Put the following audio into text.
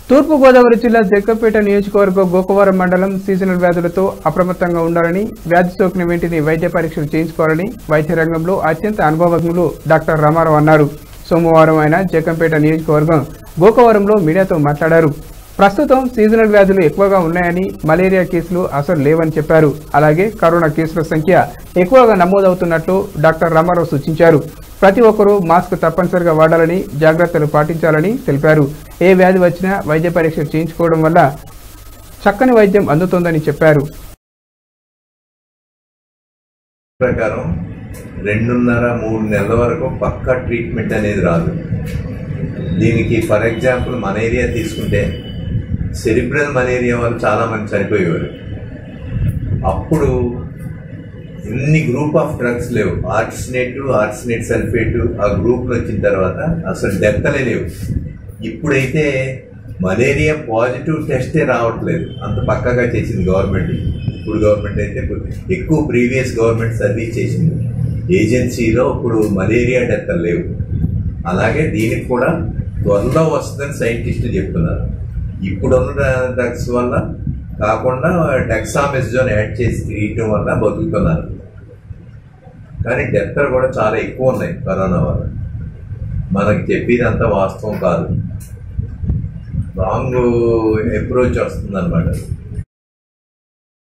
తూర్పుగోదావరి జిల్లా జగ్గపేట నియోజకవర్గం గోకవరం మండలం సీజనల్ వ్యాధులతో అప్రమత్తంగా ఉండాలని వ్యాధి సోకిన వెంటనే వైద్య పరీక్షలు చేయించుకోవాలని వైద్య రంగంలో అత్యంత అనుభవజ్ఞులు డాక్టర్ రామారావు అన్నారు సోమవారం ఆయన జగ్గంపేట నియోజకవర్గం గోకవరంలో మీడియాతో మాట్లాడారు ప్రస్తుతం సీజనల్ వ్యాధులు ఎక్కువగా ఉన్నాయని మలేరియా కేసులు అసలు లేవని చెప్పారు అలాగే కరోనా కేసుల సంఖ్య ఎక్కువగా నమోదవుతున్నట్లు డాక్టర్ రామారావు సూచించారు ప్రతి ఒక్కరూ మాస్క్ తప్పనిసరిగా వాడాలని జాగ్రత్తలు పాటించాలని తెలిపారు ఏ వ్యాధి వచ్చినా వైద్య పరీక్ష చేయించుకోవడం వల్ల చక్కని వైద్యం అందుతోందని చెప్పారు ప్రకారం రెండున్నర మూడు నెలల వరకు పక్కా ట్రీట్మెంట్ అనేది రాదు దీనికి ఫర్ ఎగ్జాంపుల్ మలేరియా తీసుకుంటే సెరిబ్రల్ మలేరియా వల్ల చాలా మంది చనిపోయేవారు అప్పుడు ఇన్ని గ్రూప్ ఆఫ్ డ్రగ్స్ లేవు ఆర్సినేట్ ఆర్సినేట్ సల్ఫేట్ ఆ గ్రూప్లు వచ్చిన తర్వాత అసలు డెత్తలే లేవు ఇప్పుడైతే మలేరియా పాజిటివ్ టెస్టే రావట్లేదు అంత పక్కగా చేసింది గవర్నమెంట్ ఇప్పుడు గవర్నమెంట్ అయితే ఎక్కువ ప్రీవియస్ గవర్నమెంట్ సర్వీస్ చేసింది ఏజెన్సీలో ఇప్పుడు మలేరియా డెత్తలు లేవు అలాగే దీనికి కూడా త్వరలో వస్తుందని సైంటిస్టులు చెప్తున్నారు ఇప్పుడున్న డ్రగ్స్ వల్ల కాకుండా డెక్సామెజోన్ యాడ్ చేసి తీయటం వల్ల బతుకుతున్నారు కానీ డెత్లు కూడా చాలా ఎక్కువ ఉన్నాయి కరోనా వల్ల మనకి చెప్పేదంతా వాస్తవం కాదు రాంగ్ అప్రోచ్ వస్తుంది అనమాట